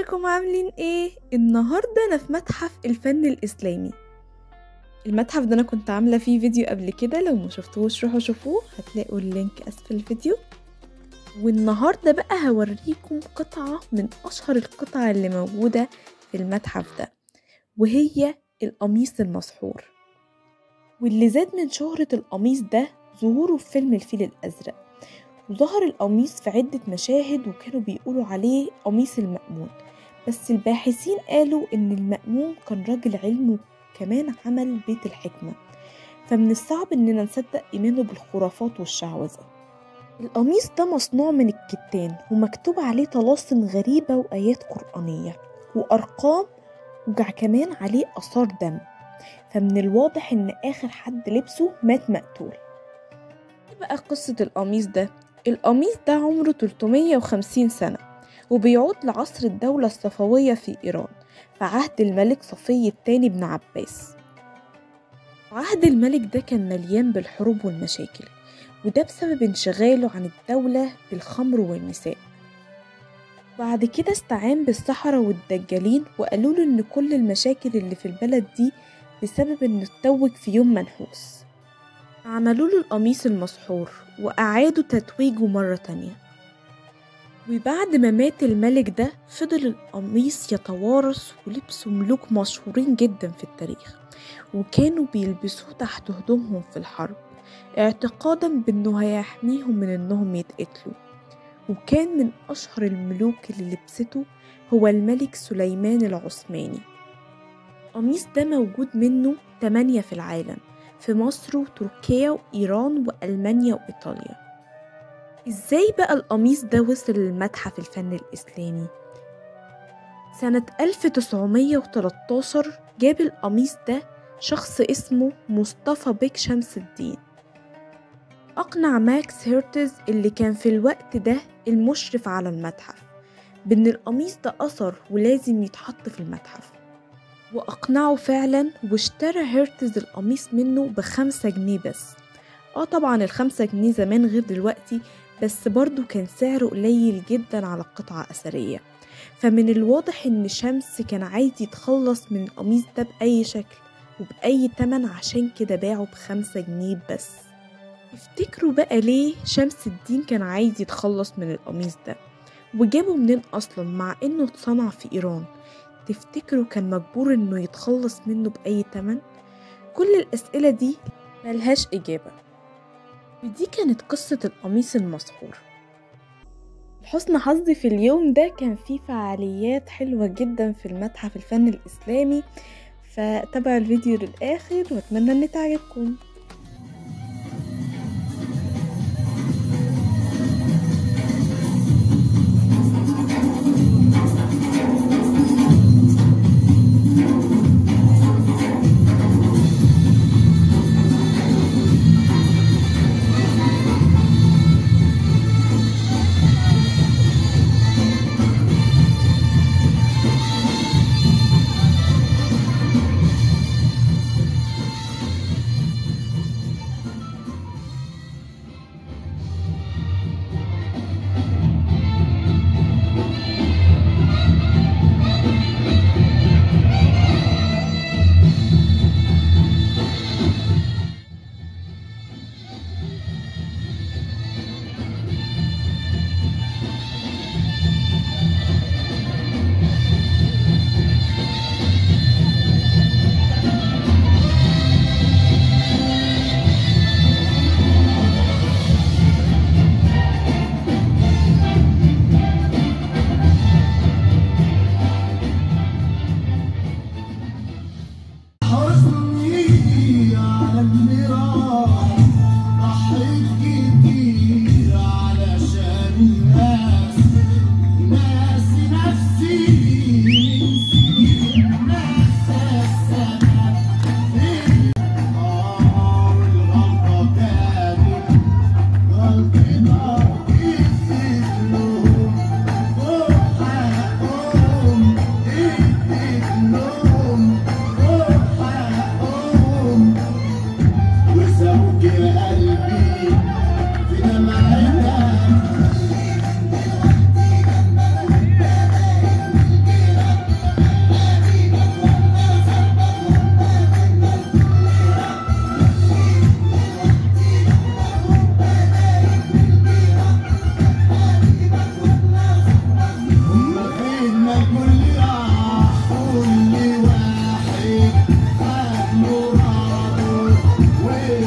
ازيكم عاملين ايه النهارده انا في متحف الفن الاسلامي المتحف ده انا كنت عامله فيه فيديو قبل كده لو ما شفتوش روحوا شوفوه هتلاقوا اللينك اسفل الفيديو والنهارده بقى هوريكم قطعه من اشهر القطع اللي موجوده في المتحف ده وهي القميص المسحور واللي زاد من شهرة القميص ده ظهوره في فيلم الفيل الأزرق وظهر القميص في عدة مشاهد وكانوا بيقولوا عليه قميص المأمون بس الباحثين قالوا إن المأمون كان راجل علم وكمان عمل بيت الحكمة فمن الصعب إننا نصدق إيمانه بالخرافات والشعوذة القميص ده مصنوع من الكتان ومكتوب عليه طلاسم غريبة وآيات قرآنية وأرقام وكمان عليه آثار دم فمن الواضح إن آخر حد لبسه مات مقتول إيه بقى قصة القميص ده القميص ده عمره 350 سنة وبيعود لعصر الدولة الصفوية في إيران في عهد الملك صفي الثاني بن عباس عهد الملك ده كان مليان بالحروب والمشاكل وده بسبب انشغاله عن الدولة بالخمر والنساء بعد كده استعان بالسحرة والدجالين وقالوا له إن كل المشاكل اللي في البلد دي بسبب إنه اتوج في يوم منحوس عملوا له القميص المسحور وأعادوا تتويجه مرة تانية وبعد ما مات الملك ده فضل القميص يتوارث ولبسه ملوك مشهورين جدا في التاريخ وكانوا بيلبسوه تحت هدومهم في الحرب اعتقادا بانه هيحميهم من انهم يتقتلوا وكان من اشهر الملوك اللي لبسته هو الملك سليمان العثماني القميص ده موجود منه تمانية في العالم في مصر وتركيا وإيران وألمانيا وإيطاليا إزاي بقى القميص ده وصل للمتحف الفن الإسلامي؟ سنة 1913 جاب القميص ده شخص اسمه مصطفى بيك شمس الدين أقنع ماكس هيرتز اللي كان في الوقت ده المشرف على المتحف بأن القميص ده أثر ولازم يتحط في المتحف وأقنعه فعلا واشترى هيرتز القميص منه بخمسة جنيه بس اه طبعا الخمسة جنيه زمان غير دلوقتي بس برضو كان سعره قليل جدا على قطعة أثرية فمن الواضح إن شمس كان عايز يتخلص من القميص ده بأي شكل وبأي تمن عشان كده باعه بخمسة جنيه بس افتكروا بقى ليه شمس الدين كان عايز يتخلص من القميص ده وجابه منين أصلا مع إنه اتصنع في إيران تفتكروا كان مجبور إنه يتخلص منه بأي تمن؟ كل الأسئلة دي ملهاش إجابة ودي كانت قصة القميص المسحور لحسن حظي في اليوم ده كان في فعاليات حلوة جدا في المتحف الفن الإسلامي فتابعوا الفيديو للآخر وأتمنى إن تعجبكم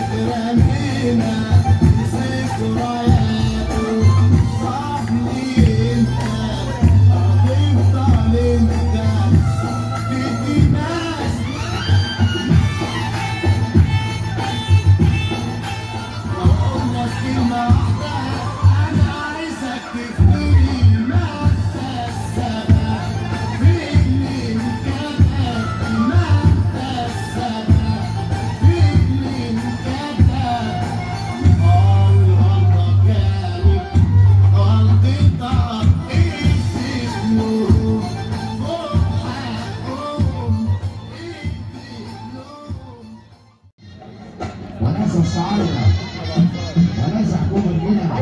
وناس الصعايدة وناس حكومة الجنة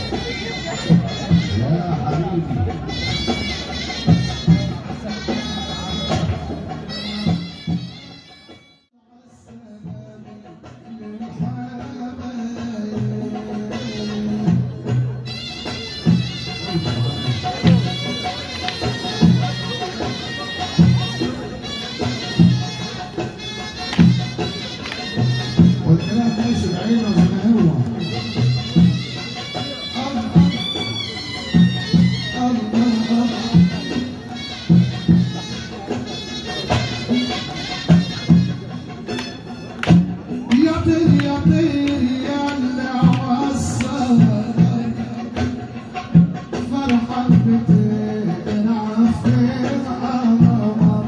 يا حبيبي والكلام ماشي بعينه زي ما هو الله الله يا طير يا طير يا اللي وصل فرحة بتقرا في القمر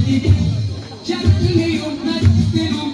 شكلي يمثل